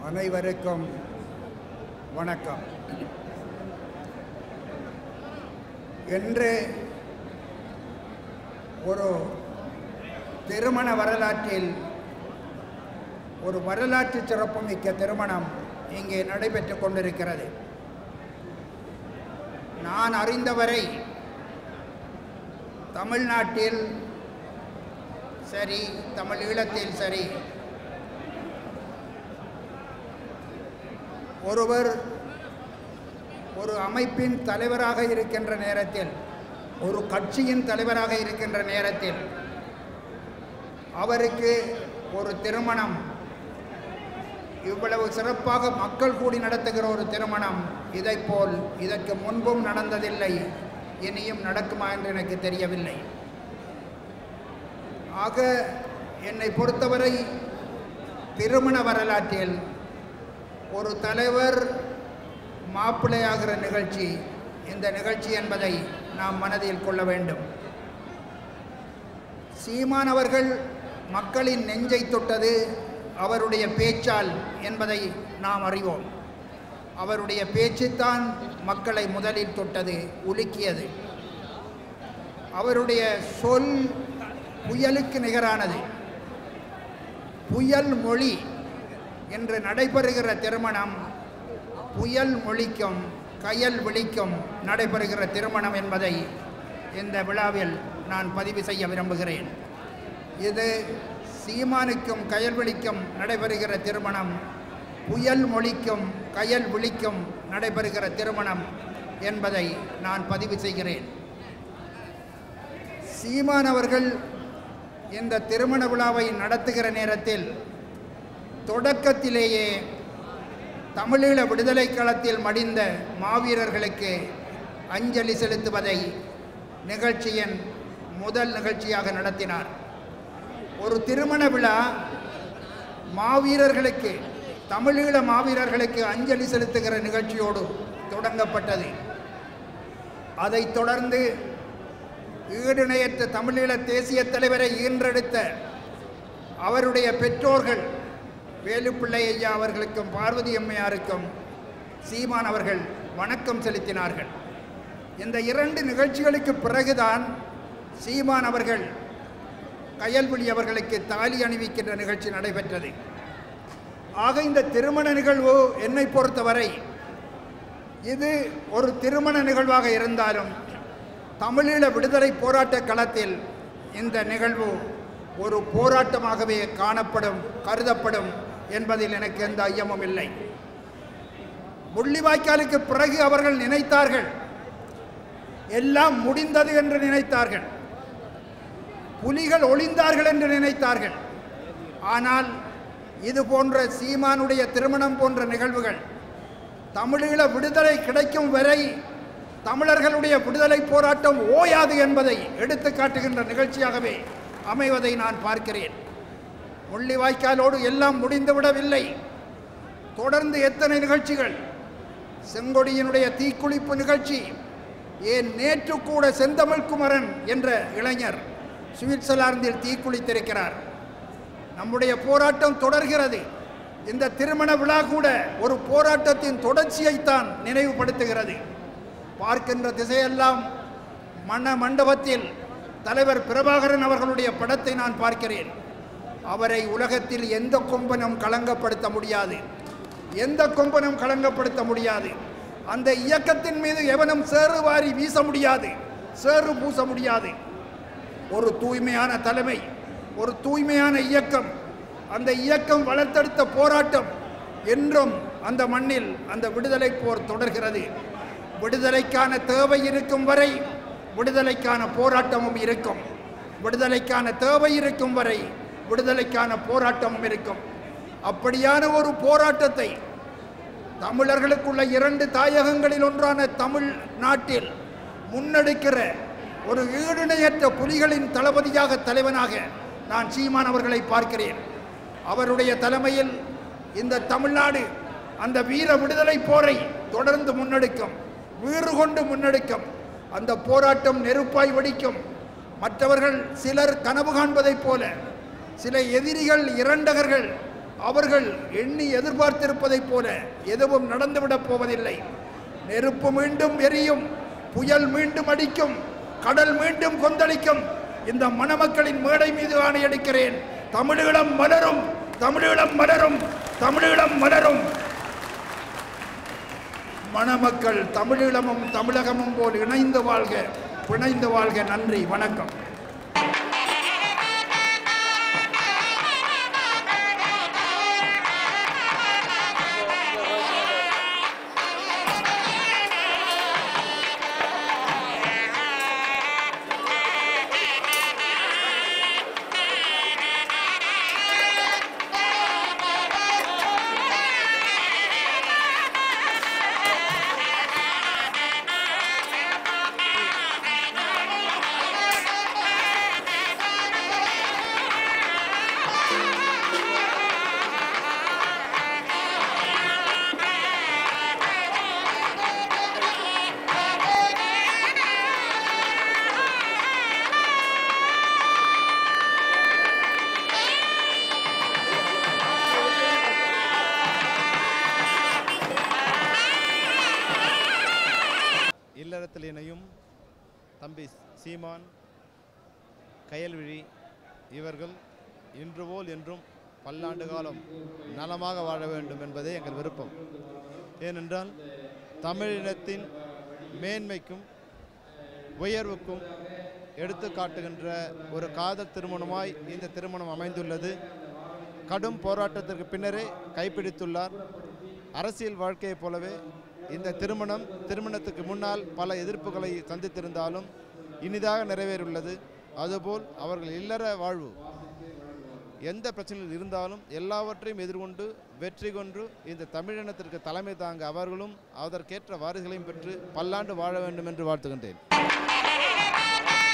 அனைவருக்கும் வணக்கம் என்று ஒரு திருமண வரலாற்றில் ஒரு வரலாற்று சிறப்புமிக்க திருமணம் இங்கே நடைபெற்று கொண்டிருக்கிறது நான் அறிந்தவரை தமிழ்நாட்டில் சரி தமிழ் ஈழத்தில் சரி ஒருவர் ஒரு அமைப்பின் தலைவராக இருக்கின்ற நேரத்தில் ஒரு கட்சியின் தலைவராக இருக்கின்ற நேரத்தில் அவருக்கு ஒரு திருமணம் இவ்வளவு சிறப்பாக மக்கள் கூடி நடத்துகிற ஒரு திருமணம் இதைப்போல் இதற்கு முன்பும் நடந்ததில்லை இனியும் நடக்குமா என்று எனக்கு தெரியவில்லை ஆக என்னை பொறுத்தவரை திருமண வரலாற்றில் ஒரு தலைவர் மாப்பிள்ளையாகிற நிகழ்ச்சி இந்த நிகழ்ச்சி என்பதை நாம் மனதில் கொள்ள வேண்டும் சீமான் அவர்கள் மக்களின் நெஞ்சை தொட்டது அவருடைய பேச்சால் என்பதை நாம் அறிவோம் அவருடைய பேச்சுத்தான் மக்களை முதலில் தொட்டது உலுக்கியது அவருடைய சொல் புயலுக்கு நிகரானது புயல் மொழி என்று நடைபெறுகிற திருமணம் புயல் மொழிக்கும் கயல் விழிக்கும் நடைபெறுகிற திருமணம் என்பதை இந்த விழாவில் நான் பதிவு செய்ய விரும்புகிறேன் இது சீமானுக்கும் கயல் விழிக்கும் நடைபெறுகிற திருமணம் புயல் மொழிக்கும் கயல் விழிக்கும் நடைபெறுகிற திருமணம் என்பதை நான் பதிவு செய்கிறேன் சீமான் அவர்கள் இந்த திருமண விழாவை நடத்துகிற நேரத்தில் தொடக்கத்திலேயே தமிழீழ விடுதலை களத்தில் மடிந்த மாவீரர்களுக்கு அஞ்சலி செலுத்துவதை நிகழ்ச்சியின் முதல் நிகழ்ச்சியாக நடத்தினார் ஒரு திருமண விழா மாவீரர்களுக்கு தமிழீழ மாவீரர்களுக்கு அஞ்சலி செலுத்துகிற நிகழ்ச்சியோடு தொடங்கப்பட்டது அதைத் தொடர்ந்து ஈடுணையற்ற தமிழீழ தேசிய தலைவரை ஈன்றெடுத்த அவருடைய பெற்றோர்கள் வேலுப்பிள்ளை ஐயா அவர்களுக்கும் பார்வதி அம்மையாருக்கும் சீமான் அவர்கள் வணக்கம் செலுத்தினார்கள் இந்த இரண்டு நிகழ்ச்சிகளுக்கு பிறகுதான் சீமான் அவர்கள் கயல்விழி அவர்களுக்கு தாலி அணிவிக்கின்ற நிகழ்ச்சி நடைபெற்றது ஆக இந்த திருமண நிகழ்வு என்னை பொறுத்தவரை இது ஒரு திருமண நிகழ்வாக இருந்தாலும் தமிழீழ விடுதலை போராட்ட களத்தில் இந்த நிகழ்வு ஒரு போராட்டமாகவே காணப்படும் கருதப்படும் என்பதில் எனக்கு எந்த ஐயமும் இல்லை முள்ளிவாய்க்காலுக்கு பிறகு அவர்கள் நினைத்தார்கள் எல்லாம் முடிந்தது என்று நினைத்தார்கள் புலிகள் ஒளிந்தார்கள் என்று நினைத்தார்கள் ஆனால் இது போன்ற சீமானுடைய திருமணம் போன்ற நிகழ்வுகள் தமிழீழ விடுதலை கிடைக்கும் வரை தமிழர்களுடைய விடுதலை போராட்டம் ஓயாது என்பதை எடுத்து காட்டுகின்ற நிகழ்ச்சியாகவே அமைவதை நான் பார்க்கிறேன் முள்ளிவாய்க்காலோடு எல்லாம் முடிந்துவிடவில்லை தொடர்ந்து எத்தனை நிகழ்ச்சிகள் செங்கொடியினுடைய தீக்குளிப்பு நிகழ்ச்சி ஏன் நேற்று கூட செந்தமிழ் குமரன் என்ற இளைஞர் சுவிட்சர்லாந்தில் தீக்குளித்திருக்கிறார் நம்முடைய போராட்டம் தொடர்கிறது இந்த திருமண விழா கூட ஒரு போராட்டத்தின் தொடர்ச்சியைத்தான் நினைவுபடுத்துகிறது பார்க்கின்ற திசையெல்லாம் மன மண்டபத்தில் தலைவர் பிரபாகரன் அவர்களுடைய படத்தை நான் பார்க்கிறேன் அவரை உலகத்தில் எந்த கொம்பனும் களங்கப்படுத்த முடியாது எந்த கொம்பனும் களங்கப்படுத்த முடியாது அந்த இயக்கத்தின் மீது எவனும் சேறு வாரி வீச முடியாது சேறு பூச முடியாது ஒரு தூய்மையான தலைமை ஒரு தூய்மையான இயக்கம் அந்த இயக்கம் வளர்த்தெடுத்த போராட்டம் என்றும் அந்த மண்ணில் அந்த விடுதலை போர் தொடர்கிறது விடுதலைக்கான தேவை இருக்கும் வரை விடுதலைக்கான போராட்டமும் இருக்கும் விடுதலைக்கான தேவை இருக்கும் வரை விடுதலைக்கான போராட்டமும் இருக்கும் அப்படியான ஒரு போராட்டத்தை தமிழர்களுக்குள்ள இரண்டு தாயகங்களில் ஒன்றான தமிழ் நாட்டில் முன்னெடுக்கிற ஒரு ஈடுணையற்ற புலிகளின் தளபதியாக தலைவனாக நான் சீமான் அவர்களை பார்க்கிறேன் அவருடைய தலைமையில் இந்த தமிழ்நாடு அந்த வீர விடுதலை போரை தொடர்ந்து முன்னெடுக்கும் வீறு கொண்டு முன்னெடுக்கும் அந்த போராட்டம் நெருப்பாய் வெடிக்கும் மற்றவர்கள் சிலர் கனவு காண்பதைப் போல சில எதிரிகள் இரண்டகர்கள் அவர்கள் எண்ணி எதிர்பார்த்திருப்பதைப் போல எதுவும் நடந்துவிடப் போவதில்லை நெருப்பு மீண்டும் எரியும் புயல் மீண்டும் அடிக்கும் கடல் மீண்டும் கொந்தளிக்கும் இந்த மணமக்களின் மேடை மீது ஆணையடிக்கிறேன் தமிழீழம் மலரும் தமிழீழம் மலரும் தமிழீழம் மலரும் மணமக்கள் தமிழீழமும் தமிழகமும் போல் இணைந்து வாழ்க பிணைந்து வாழ்க நன்றி வணக்கம் இல்லறத்தில் இணையும் தம்பி சீமான் கயல்விழி இவர்கள் இன்று போல் என்றும் பல்லாண்டு காலம் நலமாக வாழ வேண்டும் என்பதே எங்கள் விருப்பம் ஏனென்றால் தமிழினத்தின் மேன்மைக்கும் உயர்வுக்கும் எடுத்து காட்டுகின்ற ஒரு காதல் திருமணமாய் இந்த திருமணம் அமைந்துள்ளது கடும் போராட்டத்திற்கு பின்னரே கைப்பிடித்துள்ளார் அரசியல் வாழ்க்கையைப் போலவே இந்த திருமணம் திருமணத்துக்கு முன்னால் பல எதிர்ப்புகளை சந்தித்திருந்தாலும் இனிதாக நிறைவேறியுள்ளது அதுபோல் அவர்கள் இல்லற வாழ்வு எந்த பிரச்சனையில் இருந்தாலும் எல்லாவற்றையும் எதிர்கொண்டு வெற்றி கொண்டு இந்த தமிழினத்திற்கு தலைமை தாங்க அவர்களும் அதற்கேற்ற வாரிசுகளையும் பெற்று பல்லாண்டு வாழ வேண்டும் என்று வாழ்த்துகின்றேன்